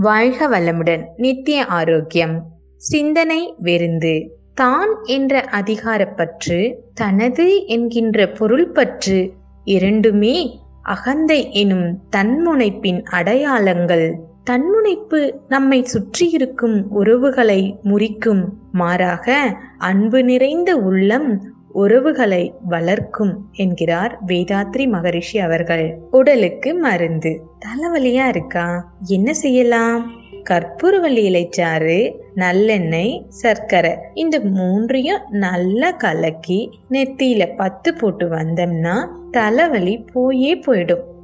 வாழ்க வளமுடன் நித்திய ஆரோக்கியம் சிந்தனை விருந்து தான் என்ற அதிகாரப்பற்று தனது என்கின்ற பொருள் பற்று இரண்டுமே அகந்தை எனும் தன்முனைப்பின் அடையாளங்கள் தன்முனைப்பு நம்மை சுற்றியிருக்கும் உறவுகளை முறிக்கும் மாறாக அன்பு நிறைந்த உள்ளம் உறவுகளை வளர்க்கும் என்கிறார் வேதாத்ரி மகரிஷி அவர்கள் உடலுக்கு மருந்து தலைவலியா இருக்கா என்ன செய்யலாம் கற்பூரவள்ளி இலைச்சாறு நல்லெண்ணெய் சர்க்கரை இந்த மூன்றையும் நல்லா கலக்கி நெத்தியில பத்து போட்டு வந்தோம்னா தலைவலி போயே போயிடும்